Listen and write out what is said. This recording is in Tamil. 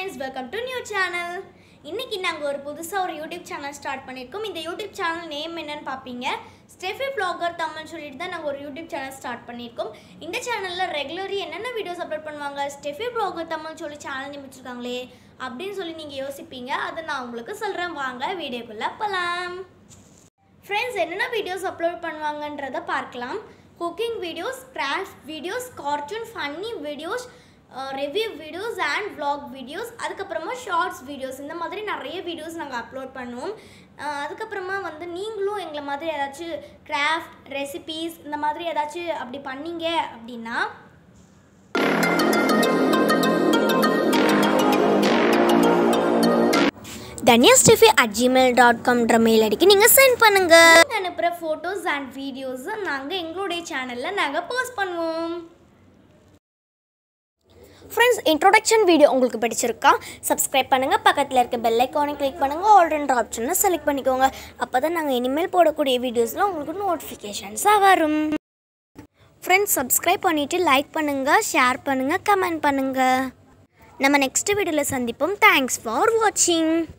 friends welcome to new channel இன்னைக்கு நாங்கள் ஒரு புதுசாக ஒரு யூடியூப் சேனல் ஸ்டார்ட் பண்ணியிருக்கோம் இந்த யூடியூப் சேனல் நேம் என்னன்னு பார்ப்பீங்க ஸ்டெஃபி ப்ளாகர் தமிழ் சொல்லிட்டு தான் நாங்கள் ஒரு யூடியூப் சேனல் ஸ்டார்ட் பண்ணியிருக்கோம் இந்த சேனலில் ரெகுலரி என்னென்ன வீடியோஸ் அப்லோட் பண்ணுவாங்க ஸ்டெஃபி ப்ளாகர் தமிழ் சொல்லி சேனல் நிமிச்சிருக்காங்களே அப்படின்னு சொல்லி நீங்கள் யோசிப்பீங்க அதை நான் உங்களுக்கு சொல்கிறேன் வாங்க வீடியோக்குள்ளே போகலாம் ஃப்ரெண்ட்ஸ் என்னென்ன வீடியோஸ் அப்லோட் பண்ணுவாங்கன்றதை பார்க்கலாம் cooking videos craft videos cartoon funny videos review videos and vlog videos அதுக்கப்புறமா ஷார்ட்ஸ் வீடியோஸ் இந்த மாதிரி நிறைய வீடியோஸ் நாங்கள் அப்லோட் பண்ணுவோம் அஹ் அதுக்கப்புறமா வந்து நீங்களும் எங்களை மாதிரி ஏதாச்சும் கிராஃப்ட் ரெசிபீஸ் இந்த மாதிரி ஏதாச்சும் அப்படி பண்ணீங்க அப்படின்னா Dhanya Steffi at Gmail dot காம்ன்ற மெயில் ஐடிக்கு நீங்கள் சென்ட் பண்ணுங்கள் அனுப்புகிற ஃபோட்டோஸ் அண்ட் வீடியோஸை நாங்கள் எங்களுடைய சேனலில் நாங்கள் போஸ்ட் பண்ணுவோம் ஃப்ரெண்ட்ஸ் இன்ட்ரோடக்ஷன் வீடியோ உங்களுக்கு பிடிச்சிருக்கா சப்ஸ்கிரைப் பண்ணுங்கள் பக்கத்தில் இருக்க பெல் ஐக்கானை கிளிக் பண்ணுங்கள் ஆல்ரெண்ட் ஆப்ஷனை செலக்ட் பண்ணிக்கோங்க அப்போ தான் நாங்கள் இனிமேல் போடக்கூடிய வீடியோஸில் உங்களுக்கு நோட்டிஃபிகேஷன்ஸாக வரும் ஃப்ரெண்ட்ஸ் சப்ஸ்கிரைப் பண்ணிவிட்டு லைக் பண்ணுங்கள் ஷேர் பண்ணுங்கள் கமெண்ட் பண்ணுங்கள் நம்ம நெக்ஸ்ட் வீடியோவில் சந்திப்போம் தேங்க்ஸ் ஃபார் வாட்சிங்